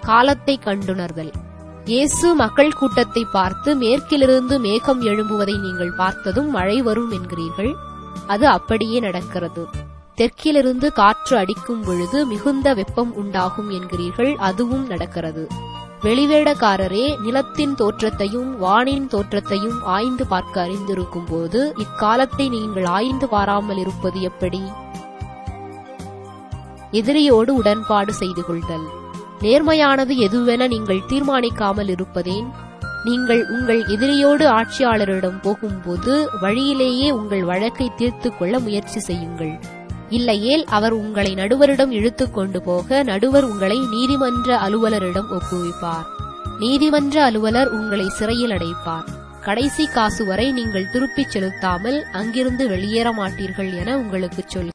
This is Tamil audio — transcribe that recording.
காலத்தை கண்டுணர்தல் இயேசு மக்கள் கூட்டத்தை பார்த்து மேற்கிலிருந்து மேகம் எழும்புவதை நீங்கள் பார்த்ததும் மழை வரும் என்கிறீர்கள் அது அப்படியே நடக்கிறது தெற்கிலிருந்து காற்று அடிக்கும் பொழுது மிகுந்த வெப்பம் உண்டாகும் என்கிறீர்கள் அதுவும் நடக்கிறது வெளிவேடக்காரரே நிலத்தின் தோற்றத்தையும் வானின் தோற்றத்தையும் ஆய்ந்து பார்க்க அறிந்திருக்கும் போது இக்காலத்தை நீங்கள் ஆய்ந்து பாராமல் இருப்பது எப்படி எதிரியோடு உடன்பாடு செய்து கொள்தல் நேர்மையானது எதுவென நீங்கள் தீர்மானிக்காமல் இருப்பதேன் நீங்கள் உங்கள் எதிரியோடு ஆட்சியாளரிடம் போகும்போது வழியிலேயே உங்கள் வழக்கை தீர்த்துக் கொள்ள முயற்சி செய்யுங்கள் இல்லையேல் அவர் உங்களை நடுவரிடம் இழுத்துக் கொண்டு போக நடுவர் உங்களை நீதிமன்ற அலுவலரிடம் ஒப்புவிப்பார் நீதிமன்ற அலுவலர் உங்களை சிறையில் அடைப்பார் கடைசி காசு வரை நீங்கள் திருப்பிச் செலுத்தாமல் அங்கிருந்து வெளியேற மாட்டீர்கள் என உங்களுக்கு சொல்